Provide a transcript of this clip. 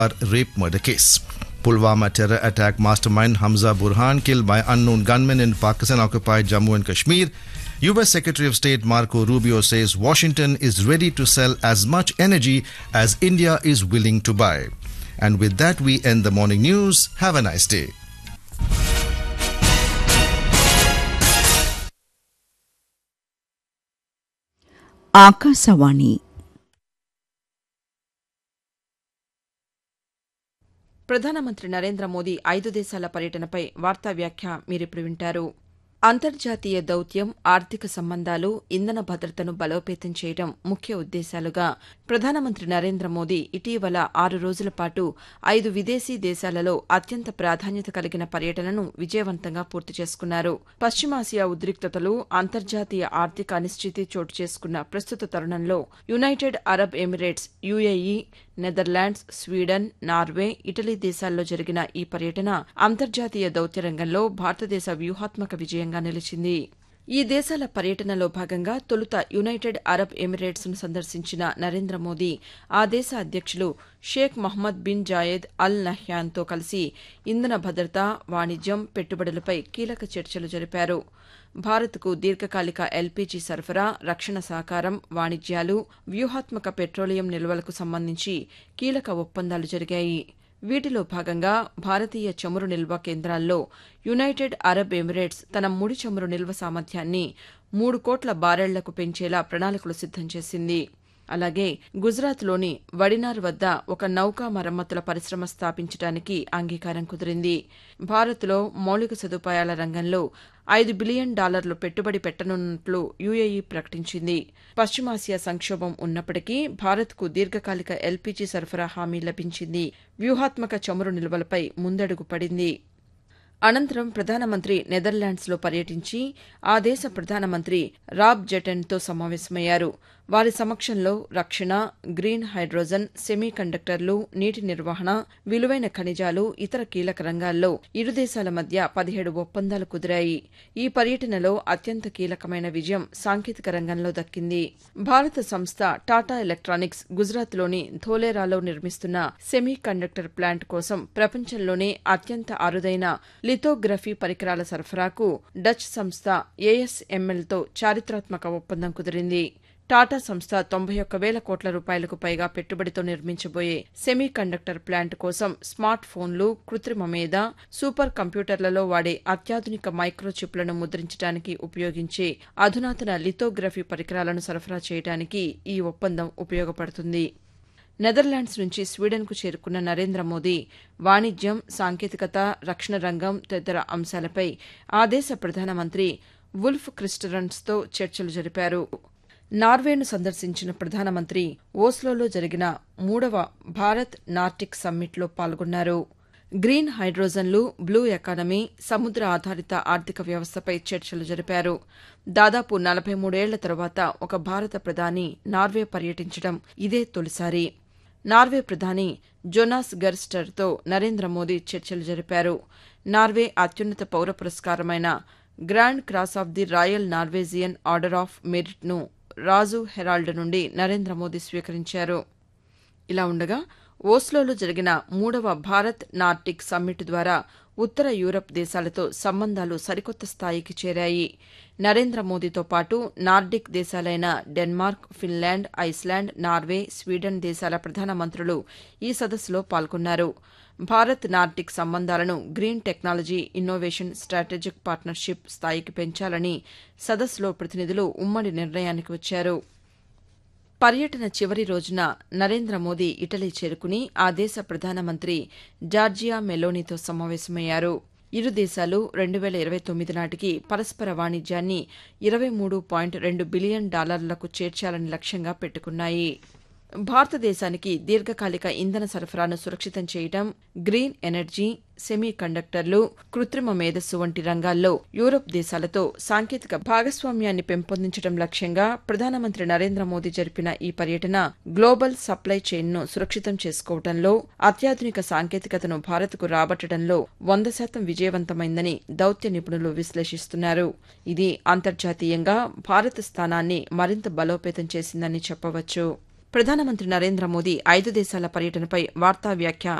rape murder case. Pulwama terror attack mastermind Hamza Burhan killed by unknown gunmen in Pakistan occupied Jammu and Kashmir. US Secretary of State Marco Rubio says Washington is ready to sell as much energy as India is willing to buy. And with that, we end the morning news. Have a nice day. Akashvani ప్రధానమంత్రి నరేంద్ర మోదీ ఐదు దేశాల పర్యటనపై వార్తా వ్యాఖ్య మీరిప్పుడు వింటారు అంతర్జాతీయ దౌత్యం ఆర్థిక సంబంధాలు ఇంధన భద్రతను బలోపేతం చేయడం ముఖ్య ఉద్దేశాలుగా ప్రధానమంత్రి నరేంద్ర మోదీ ఇటీవల ఆరు రోజుల పాటు ఐదు విదేశీ దేశాలలో అత్యంత ప్రాధాన్యత కలిగిన పర్యటనను విజయవంతంగా పూర్తి చేసుకున్నారు పశ్చిమాసియా ఉద్రిక్తతలు అంతర్జాతీయ ఆర్థిక అనిశ్చితి చోటు చేసుకున్న ప్రస్తుత తరుణంలో United Arab Emirates UAE Netherlands Sweden Norway Italy దేశాల్లో జరిగిన ఈ పర్యటన అంతర్జాతీయ దౌత్య రంగంలో భారతదేశ వ్యూహాత్మక విజయంగా నిలిచింది ఈ దేశాల పర్యటనలో భాగంగా తొలుత యునైటెడ్ అరబ్ ఎమిరేట్స్ ను సందర్శించిన నరేంద్ర మోదీ ఆ దేశ అధ్యక్షులు Sheikh Mohamed bin Zayed Al నహ్యాన్తో కలిసి ఇంధన భద్రత వాణిజ్యం పెట్టుబడులపై కీలక చర్చలు జరిపారు భారత్కు దీర్ఘకాలిక ఎల్పీజీ సరఫరా రక్షణ సహకారం వాణిజ్యాలు వ్యూహాత్మక పెట్రోలియం నిల్వలకు సంబంధించి కీలక ఒప్పందాలు జరిగాయి వీటిలో భాగంగా భారతీయ చమురు నిల్వ కేంద్రాల్లో యునైటెడ్ అరబ్ ఎమిరేట్స్ తన ముడి చమురు నిల్వ సామర్థ్యాన్ని మూడు కోట్ల బారెళ్లకు పెంచేలా ప్రణాళికలు సిద్దం చేసింది అలాగే గుజరాత్లోని వడినార్ వద్ద ఒక నౌకా మరమ్మతుల పరిశ్రమ స్థాపించడానికి అంగీకారం కుదిరింది భారత్లో మౌలిక సదుపాయాల రంగంలో ఐదు బిలియన్ డాలర్లు పెట్టుబడి పెట్టనున్నట్లు యుఏఈ ప్రకటించింది పశ్చిమాసియా సంక్షోభం ఉన్నప్పటికీ భారత్కు దీర్ఘకాలిక ఎల్పీజీ సరఫరా హామీ లభించింది వ్యూహాత్మక చమురు నిల్వలపై ముందడుగు పడింది అనంతరం ప్రధానమంత్రి నెదర్లాండ్స్లో పర్యటించి ఆ దేశ ప్రధానమంత్రి రాబ్ జెటెన్తో సమావేశమయ్యారు వారి సమక్షంలో రక్షణ గ్రీన్ హైడ్రోజన్ సెమీ కండక్టర్లు నీటి నిర్వహణ విలువైన ఖనిజాలు ఇతర కీలక రంగాల్లో ఇరు దేశాల మధ్య పదిహేడు ఒప్పందాలు కుదిరాయి ఈ పర్యటనలో అత్యంత కీలకమైన విజయం సాంకేతిక రంగంలో దక్కింది భారత సంస్థ టాటా ఎలక్ట్రానిక్స్ గుజరాత్లోని ధోలేరాలో నిర్మిస్తున్న సెమీ కండక్టర్ ప్లాంట్ కోసం ప్రపంచంలోనే అత్యంత అరుదైన లిథోగ్రఫీ పరికరాల సరఫరాకు డచ్ సంస్థ ఏఎస్ఎంఎల్తో చారిత్రాత్మక ఒప్పందం కుదిరింది టాటా సంస్థ తొంభై ఒక్క వేల కోట్ల రూపాయలకు పైగా పెట్టుబడితో నిర్మించబోయే సెమీ కండక్టర్ ప్లాంట్ కోసం స్మార్ట్ ఫోన్లు కృత్రిమ మేధ సూపర్ కంప్యూటర్లలో వాడే అత్యాధునిక మైక్రోచిప్లను ముద్రించడానికి ఉపయోగించే అధునాతన లిథోగ్రఫీ పరికరాలను సరఫరా చేయడానికి ఈ ఒప్పందం ఉపయోగపడుతుంది నెదర్లాండ్స్ నుంచి స్వీడన్కు చేరుకున్న నరేంద్ర మోదీ వాణిజ్యం సాంకేతికత రక్షణ రంగం తదితర అంశాలపై ఆ దేశ ప్రధానమంత్రి వుల్ఫ్ క్రిస్టరన్స్తో చర్చలు జరిపారు నార్వేను సందర్శించిన ప్రధానమంత్రి ఓస్లోలో జరిగిన మూడవ భారత్ నార్టిక్ సమ్మిట్లో పాల్గొన్నారు గ్రీన్ హైడ్రోజన్లు బ్లూ ఎకానమీ సముద్ర ఆధారిత ఆర్థిక వ్యవస్థపై చర్చలు జరిపారు దాదాపు నలభై మూడేళ్ల తర్వాత ఒక భారత ప్రధాని నార్వే పర్యటించడం ఇదే తొలిసారి నార్వే ప్రధాని జొనాస్ గర్స్టర్తో నరేంద్ర మోదీ చర్చలు జరిపారు నార్వే అత్యున్నత పౌర పురస్కారమైన Grand Cross of the Royal Norwegian Order of మెరిట్ను రాజు హెరాల్డ్ నుండి నరేంద్ర మోదీ స్వీకరించారు ఇలా ఉండగా ఓస్లోలో జరిగిన మూడవ భారత్ నార్టిక్ సమ్మిట్ ద్వారా ఉత్తర యూరప్ దేశాలతో సంబంధాలు సరికొత్త స్థాయికి చేరాయి నరేంద్ర మోదీతో పాటు నార్డిక్ దేశాలైన Denmark Finland Iceland Norway Sweden దేశాల ప్రధానమంత్రులు ఈ సదస్సులో పాల్గొన్నారు భారత్ నార్టిక్ సంబంధాలను green technology innovation strategic partnership స్థాయికి పెంచాలని సదస్సులో ప్రతినిధులు ఉమ్మడి నిర్ణయానికి వచ్చారు పర్యటన చివరి రోజున నరేంద్ర మోదీ ఇటలీ చేరుకుని ఆ దేశ ప్రధానమంత్రి జార్జియా మెలోనీతో సమావేశమయ్యారు ఇరు దేశాలు రెండు వేల ఇరవై తొమ్మిది నాటికి పరస్పర వాణిజ్యాన్ని ఇరవై మూడు పాయింట్ రెండు బిలియన్ డాలర్లకు చేర్చాలని లక్ష్యంగా పెట్టుకున్నాయి భారతదేశానికి దీర్ఘకాలిక ఇంధన సరఫరాను సురక్షితం చేయడం గ్రీన్ ఎనర్జీ సెమీ కండక్టర్లు కృత్రిమ మేధస్సు వంటి రంగాల్లో యూరప్ దేశాలతో సాంకేతిక భాగస్వామ్యాన్ని పెంపొందించడం లక్ష్యంగా ప్రధానమంత్రి నరేంద్ర మోదీ జరిపిన ఈ పర్యటన గ్లోబల్ సప్లై చైన్ను సురక్షితం చేసుకోవడంలో అత్యాధునిక సాంకేతికతను భారత్కు రాబట్టడంలో వంద శాతం విజయవంతమైందని దౌత్య నిపుణులు విశ్లేషిస్తున్నారు ఇది అంతర్జాతీయంగా భారత్ స్థానాన్ని మరింత బలోపేతం చేసిందని చెప్పవచ్చు ప్రధానమంత్రి నరేంద్ర మోదీ ఐదు దేశాల పర్యటనపై వార్తా వ్యాఖ్య